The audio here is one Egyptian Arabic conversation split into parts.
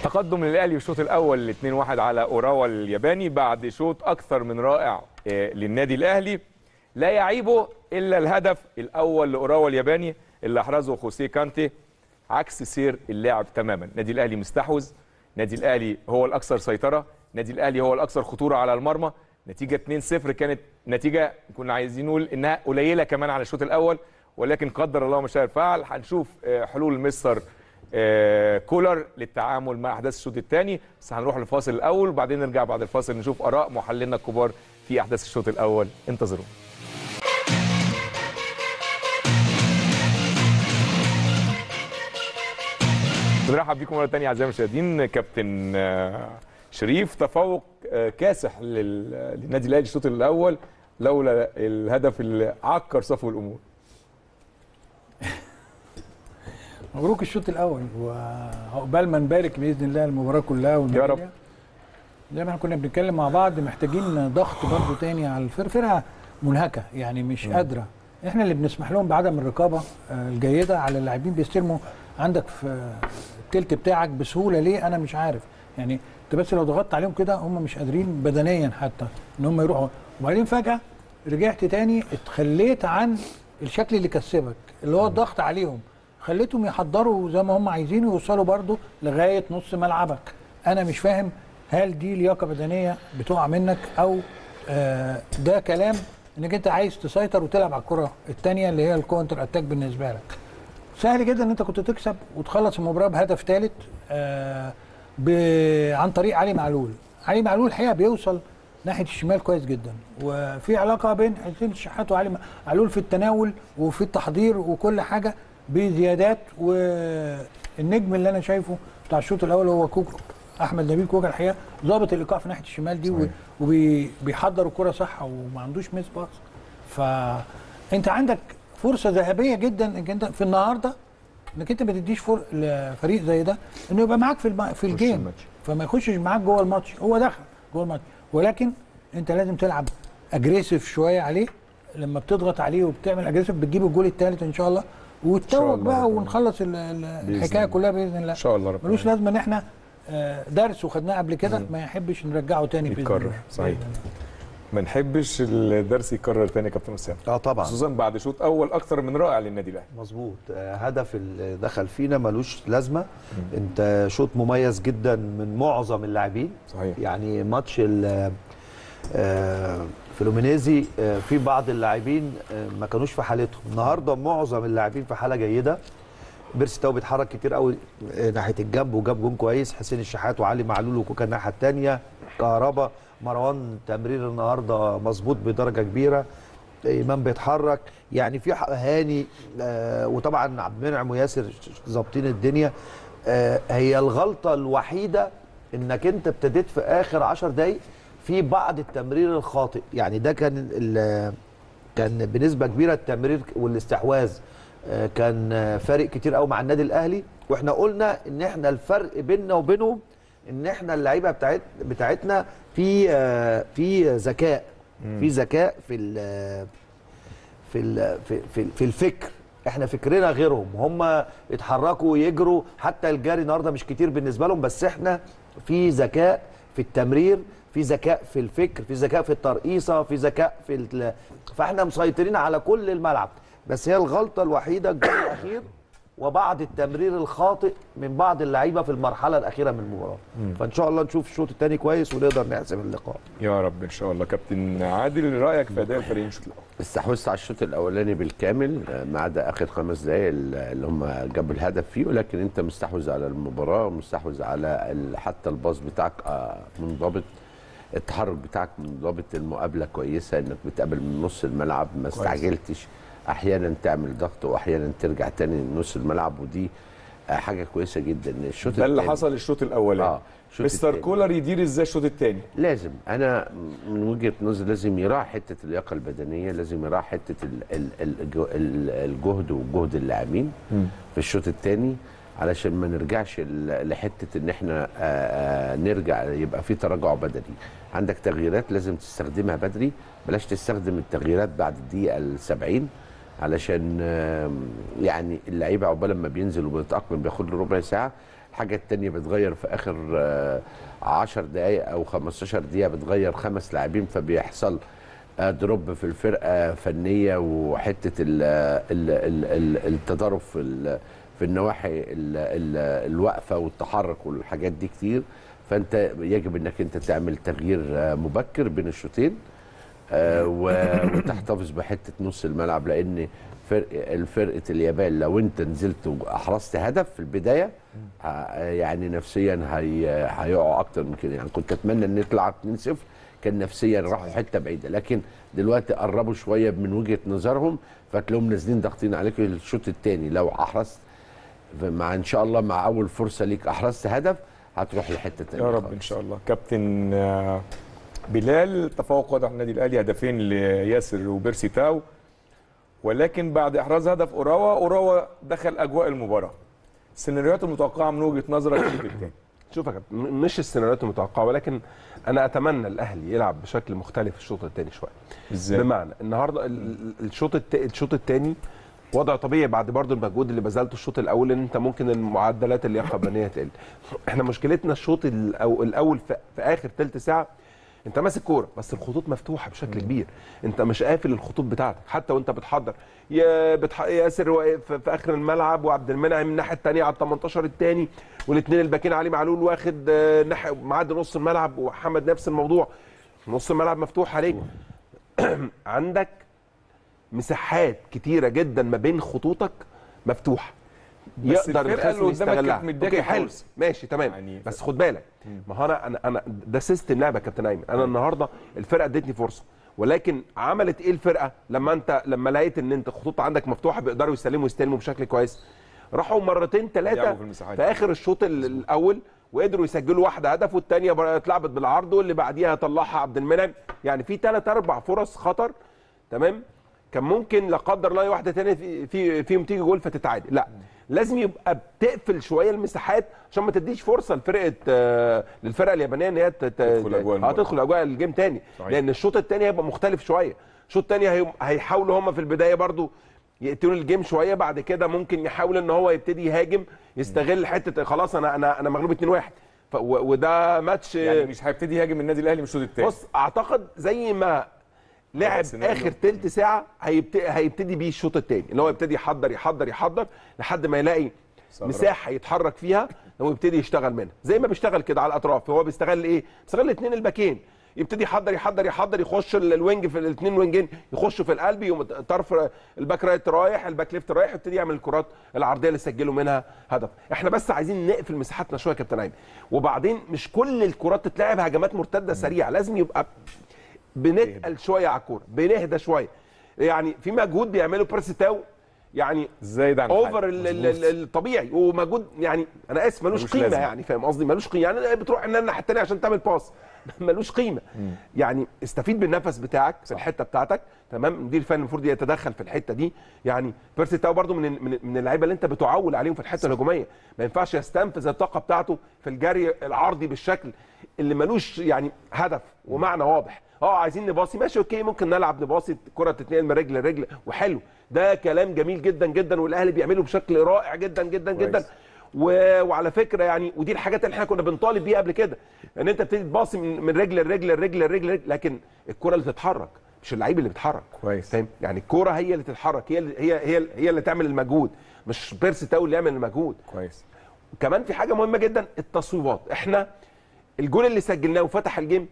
تقدم للاهلي في الشوط الاول 2-1 على اوراوا الياباني بعد شوط اكثر من رائع آه، للنادي الاهلي لا يعيبه الا الهدف الاول لاوراوا الياباني اللي احرزه خوسيه كانتي عكس سير اللعب تماما النادي الاهلي مستحوذ النادي الاهلي هو الاكثر سيطره النادي الاهلي هو الاكثر خطوره على المرمى نتيجه 2-0 كانت نتيجه كنا عايزين نقول انها قليله كمان على الشوط الاول ولكن قدر الله ما شاء فعل هنشوف آه، حلول مستر آه، كولر للتعامل مع احداث الشوط الثاني بس هنروح للفاصل الاول وبعدين نرجع بعد الفاصل نشوف اراء محللنا الكبار في احداث الشوط الاول انتظروا بنرحب بيكم مره ثانيه اعزائي المشاهدين كابتن آه، شريف تفوق آه، كاسح لل- للنادي الاهلي الشوط الاول لولا الهدف اللي عكر صفو الامور مبروك الشوط الاول وعقبال ما نبارك باذن الله المباراه كلها والميداليه رب. زي ما احنا كنا بنتكلم مع بعض محتاجين ضغط برضه تاني على الفرقه فرقه منهكه يعني مش قادره احنا اللي بنسمح لهم بعدم الرقابه آه، الجيده على اللاعبين بيستلموا عندك في التلت بتاعك بسهوله ليه انا مش عارف يعني انت بس لو ضغطت عليهم كده هم مش قادرين بدنيا حتى ان هم يروحوا وبعدين فجاه رجعت تاني اتخليت عن الشكل اللي كسبك اللي هو الضغط عليهم خليتهم يحضروا زي ما هم عايزين ويوصلوا برضو لغايه نص ملعبك انا مش فاهم هل دي لياقه بدنيه بتقع منك او آه ده كلام انك انت عايز تسيطر وتلعب على الكره الثانيه اللي هي الكونتر اتاك بالنسبه لك سهل جدا ان انت كنت تكسب وتخلص المباراه بهدف ثالث آه ب... عن طريق علي معلول علي معلول الحقيقه بيوصل ناحيه الشمال كويس جدا وفي علاقه بين حسين الشحات وعلي معلول في التناول وفي التحضير وكل حاجه بزيادات والنجم اللي انا شايفه بتاع الشوط الاول هو كوكو احمد نبيل كوكا الحقيقه ظابط الايقاع في ناحيه الشمال دي صحيح. وبيحضر الكره صح وما عندوش ميس باص فانت عندك فرصه ذهبيه جدا انك انت في النهارده انك انت ما تديش فر... لفريق زي ده انه يبقى معاك في الم... في الجيم الماتش. فما يخشش معاك جوه الماتش هو دخل جوه الماتش ولكن انت لازم تلعب اجريسيف شويه عليه لما بتضغط عليه وبتعمل اجريسيف بتجيب الجول الثالث ان شاء الله وتتوج الله بقى ربنا. ونخلص ال- ال- الحكايه الله. كلها باذن الله ان شاء الله ربنا ملوش لازمه ان احنا آه، درس وخدناه قبل كده ما يحبش نرجعه تاني باذن يتكرر، الله صحيح. بإذن الله. ما نحبش الدرس يتكرر تاني يا كابتن اسامه اه طبعا خصوصا بعد شوط اول اكثر من رائع للنادي الاهلي مظبوط آه، هدف اللي دخل فينا ملوش لازمه انت شوط مميز جدا من معظم اللاعبين صحيح يعني ماتش ال- آه، فلومينيزي آه، في بعض اللاعبين آه، ما كانوش في حالتهم النهارده معظم اللاعبين في حاله جيده بيرسي تاو بيتحرك كتير قوي آه، ناحيه الجنب وجاب جون كويس حسين الشحات وعلي معلول وكوكا الناحيه الثانيه كهربا مروان تمرير النهارده مظبوط بدرجه كبيره امام بيتحرك يعني في ح- هاني آه وطبعا عبد المنعم وياسر ظابطين الدنيا آه هي الغلطه الوحيده انك انت ابتديت في اخر 10 دقايق في بعض التمرير الخاطئ يعني ده كان ال- كان بنسبه كبيره التمرير والاستحواذ آه، كان آه، فارق كتير قوي مع النادي الاهلي واحنا قلنا ان احنا الفرق بيننا وبينهم ان احنا اللعيبه بتاعت بتاعتنا في آه، في ذكاء في ذكاء في ال- في ال- في في, في الفكر احنا فكرنا غيرهم هم يتحركوا ويجروا حتى الجري النهارده مش كتير بالنسبه لهم بس احنا في ذكاء في التمرير في ذكاء في الفكر في ذكاء في الترقيصه في ذكاء في ال... فاحنا مسيطرين على كل الملعب بس هي الغلطه الوحيده الجول الاخير وبعض التمرير الخاطئ من بعض اللعيبه في المرحله الاخيره من المباراه فان شاء الله نشوف الشوط الثاني كويس ونقدر نحسم اللقاء يا رب ان شاء الله كابتن عادل رايك في اداء الفريقين الشوط الاول استحوذت على الشوط الاولاني بالكامل آه، ما عدا اخر خمس دقائق اللي هم جابوا الهدف فيه ولكن انت مستحوذ على المباراه ومستحوذ على ال- حتى الباص بتاعك آه، منضبط التحرك بتاعك منضبط المقابله كويسه انك بتقابل من نص الملعب ما استعجلتش احيانا تعمل ضغط واحيانا ترجع تاني لنص الملعب ودي آه، حاجه كويسه جدا الشوط ده اللي التاني- حصل الشوط الاولاني اه الشوط مستر التاني. كولر يدير ازاي الشوط الثاني لازم انا من وجهه نظري لازم يراعي حته اللياقه البدنيه لازم يراعي حته ال- ال- الج- ال- الجهد وجهد اللاعبين في الشوط الثاني علشان ما نرجعش ل- لحته ان احنا آه، آه، نرجع يبقى في تراجع بدني عندك تغييرات لازم تستخدمها بدري بلاش تستخدم التغييرات بعد الدقيقه ال 70 علشان آم، يعني اللعيبه عقبال ما بينزل وبيتاقلم بياخد له ربع ساعه الحاجه التانية بتغير في اخر آه، 10 دقائق او 15 دقيقه بتغير خمس لاعبين فبيحصل آه، دروب في الفرقه فنيه وحته ال ال ال ال التضارب في ال- في النواحي ال ال الوقفه والتحرك والحاجات دي كتير فانت يجب انك انت تعمل تغيير آه، مبكر بين الشوطين آه، و- وتحتفظ بحته نص الملعب لان فرق الفرقه اليابان لو انت نزلت واحرزت هدف في البدايه ه- يعني نفسيا هي هيقعوا اكتر من كده يعني كنت اتمنى ان يطلع 2-0 كان نفسيا راحوا حته بعيده لكن دلوقتي قربوا شويه من وجهه نظرهم فتلاقيهم نازلين ضاغطين عليك الشوط الثاني لو احرزت مع ان شاء الله مع اول فرصه ليك احرزت هدف هتروح لحته ثانيه يا رب ان شاء الله كابتن آه، بلال تفوق واضح النادي الاهلي هدفين لياسر وبيرسي تاو ولكن بعد احراز هدف اوراوا اوراوا دخل اجواء المباراه السيناريوهات المتوقعه من وجهه نظرك الشوط الثاني شوف يا كابتن م- مش السيناريوهات المتوقعه ولكن انا اتمنى الاهلي يلعب بشكل مختلف الشوط الثاني شويه ازاي بمعنى النهارده ال- ال- الشوط الت- الشوط الثاني وضع طبيعي بعد برضو المجهود اللي بذلته الشوط الاول ان انت ممكن المعدلات اللياقه البدنيه تقل احنا مشكلتنا الشوط الأو- الاول في, في اخر ثلث ساعه انت ماسك كوره بس الخطوط مفتوحه بشكل كبير انت مش قافل الخطوط بتاعتك حتى وانت بتحضر يا بتح... ياسر واقف في اخر الملعب وعبد المنعم من الناحيه الثانيه على ال 18 الثاني والاثنين الباكين علي معلول واخد آه، ناحيه معدي نص الملعب وحمد نفس الموضوع نص الملعب مفتوح عليك عندك مساحات كتيره جدا ما بين خطوطك مفتوحه بس الفرقة اللي الخصم قدامك يستغلها. كانت مدياك اوكي حلو الفرصة. ماشي تمام يعني يعني ف- بس خد بالك ما هو انا انا انا ده سيستم لعبه يا كابتن ايمن انا النهارده الفرقه ادتني فرصه ولكن عملت ايه الفرقه لما انت لما لقيت ان انت الخطوط عندك مفتوحه بيقدروا يسلموا يستلموا بشكل كويس راحوا مرتين ثلاثه لعبوا في المساحات. في اخر الشوط ال- الاول وقدروا يسجلوا واحده هدف والثانيه اتلعبت بالعرض واللي بعديها طلعها عبد المنعم يعني في ثلاث اربع فرص خطر تمام كان ممكن لا قدر الله واحده تانية في في فيهم تيجي جول فتتعادل لا لازم يبقى بتقفل شويه المساحات عشان ما تديش فرصه لفرقه آه، للفرقه اليابانيه ان هي تت- تدخل أجواء اه المباراة. تدخل اجواء الجيم تاني صحيح. لان الشوط الثاني هيبقى مختلف شويه الشوط الثاني هي- هيحاولوا هم في البدايه برضو يقتلوا الجيم شويه بعد كده ممكن يحاول ان هو يبتدي يهاجم يستغل حته خلاص انا انا انا مغلوب 2-1 ف- و- وده ماتش يعني مش هيبتدي يهاجم النادي الاهلي من الشوط الثاني بص اعتقد زي ما لعب سيناريو. اخر تلت ساعه هيبتدي, هيبتدي بيه الشوط الثاني اللي هو يبتدي يحضر يحضر يحضر لحد ما يلاقي ثغرة. مساحه يتحرك فيها ويبتدي يشتغل منها زي ما بيشتغل كده على الاطراف هو بيستغل ايه بيستغل الاثنين الباكين يبتدي يحضر يحضر يحضر يخش ال- الوينج في الاثنين وينجين يخشوا في القلب يقوم طرف الباك رايت رايح الباك ليفت رايح يبتدي يعمل الكرات العرضيه اللي سجلوا منها هدف احنا بس عايزين نقفل مساحاتنا شويه يا كابتن ايمن وبعدين مش كل الكرات تتلعب هجمات مرتده سريعه لازم يبقى بنتقل شويه على الكوره بنهدى شويه يعني في مجهود بيعمله بيرس تاو يعني زايد عن اوفر الحد. ال- ال- ال- الطبيعي ومجهود يعني انا اسف ملوش ملوش قيمه لازمة. يعني فاهم قصدي ملوش قيمه يعني بتروح ان الناحيه الثانيه عشان تعمل باس ملوش قيمه يعني استفيد بالنفس بتاعك في الحته بتاعتك تمام مدير الفني المفروض يتدخل في الحته دي يعني بيرسي تاو برده من من من اللعيبه اللي انت بتعول عليهم في الحته الهجوميه ما ينفعش يستنفذ الطاقه بتاعته في الجري العرضي بالشكل اللي ملوش يعني هدف ومعنى واضح اه عايزين نباصي ماشي اوكي ممكن نلعب نباصي الكره تتنقل من رجل لرجل وحلو ده كلام جميل جدا جدا والاهلي بيعمله بشكل رائع جدا جدا كويس. جدا و... وعلى فكره يعني ودي الحاجات اللي احنا كنا بنطالب بيها قبل كده ان انت بتبتدي تباصي من من رجل لرجل لرجل لرجل لرجل، لكن الكره اللي تتحرك مش اللعيب اللي بيتحرك كويس. فاهم يعني الكره هي اللي تتحرك هي اللي هي هي هي اللي تعمل المجهود مش بيرسي تاو اللي يعمل المجهود كويس كمان في حاجه مهمه جدا التصويبات احنا الجول اللي سجلناه وفتح الجيم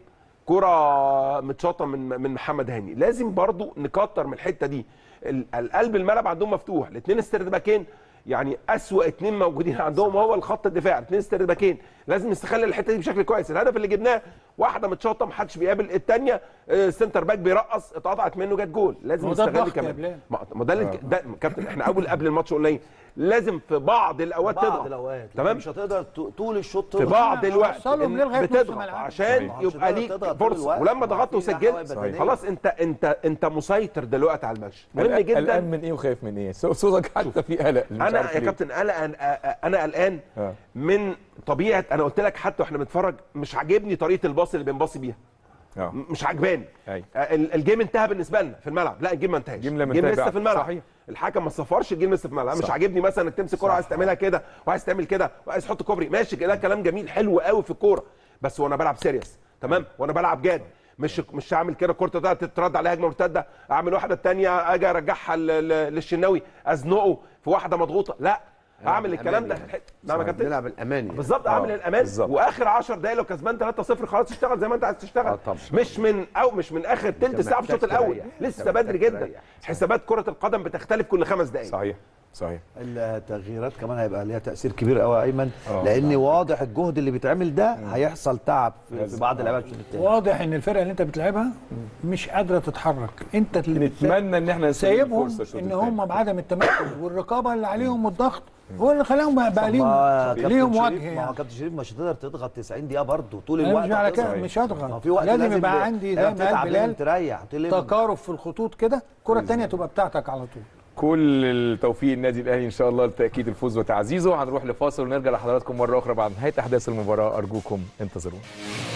كرة متشاطه من من محمد هاني لازم برضو نكتر من الحته دي ال- القلب الملعب عندهم مفتوح الاثنين استردباكين يعني اسوا اثنين موجودين عندهم هو الخط الدفاع الاثنين استردباكين لازم نستغل الحته دي بشكل كويس الهدف اللي جبناه واحده متشاطه محدش بيقابل الثانيه سنتر باك بيرقص اتقطعت منه جت جول لازم هو ده نستغل الضغط يا كمان بلال. ما ما ده اللي ده كابتن احنا اول قبل الماتش قلنا ايه لازم في بعض الاوقات بعض تضغط الاوقات تمام تمام مش هتقدر ت- طول الشوط في تضغط. بعض الوقت وصلهم إن ليه لغاية نص بتضغط ملعب. عشان صحيح. يبقى عشان ليك تضغط طول فرصه الوقت. ولما ما ضغطت في وسجلت دعوة بدنية. خلاص انت انت انت مسيطر دلوقتي على الماتش مهم قلقان- جدا قلقان من ايه وخايف من ايه صو- صوتك حتى في قلق مش انا عارف يا ليه. كابتن قلقان انا قلقان آه. من طبيعه انا قلت لك حتى واحنا بنتفرج مش عاجبني طريقه الباص اللي بنباصي بيها آه. م- مش عجباني أيوة. آه، ال- الجيم انتهى بالنسبه لنا في الملعب لا الجيم ما انتهاش الجيم لم الجيم ينتهي لسه بعد. في الملعب صحيح. الحكم ما صفرش الجيم لسه في الملعب مش صح. عاجبني مثلا انك تمسك كوره عايز تعملها كده وعايز تعمل كده وعايز تحط كوبري ماشي ده كلام جميل حلو قوي في الكوره بس وانا بلعب سيريس تمام وانا بلعب جاد مش مش هعمل كده كره ده تترد عليها هجمه مرتده اعمل واحده الثانيه اجي ارجعها ل- ل- للشناوي ازنقه في واحده مضغوطه لا اعمل الكلام ده في الحته نعم يا كابتن نلعب الاماني بالظبط اعمل الامان بالظبط. واخر 10 دقايق لو كسبان 3-0 خلاص اشتغل زي ما انت عايز تشتغل آه طبعا. مش من او مش من اخر تلت ساعه في الشوط محتاج الاول تريح. لسه أنت بدري محتاج جدا تريح. حسابات كره القدم بتختلف كل خمس دقائق صحيح صحيح التغييرات كمان هيبقى ليها تاثير كبير قوي يا ايمن آه. لان واضح الجهد اللي بيتعمل ده هيحصل تعب في, في بعض اللعيبه في الشوط الثاني واضح ان الفرقه اللي انت بتلعبها مش قادره تتحرك انت اللي نتمنى ان احنا نسيب سايبهم الفرصة الشوط ان التاني. هم بعدم التمركز والرقابه اللي عليهم والضغط هو اللي خلاهم بقى, بقى ليهم ما كابتن ليهم شريف- وجه ما هو يعني كابتن شريف مش هتقدر تضغط 90 دقيقه برضه طول انا الوقت مش على كده هتضغط. مش ما هو هضغط في وقت لازم يبقى ب- عندي هي زي ما بتتعب، قال لازم بلال تريح تلم تقارب في الخطوط كده الكره الثانيه تبقى بتاعتك على طول كل التوفيق النادي الاهلي ان شاء الله لتاكيد الفوز وتعزيزه هنروح لفاصل ونرجع لحضراتكم مره اخرى بعد نهايه احداث المباراه ارجوكم انتظرونا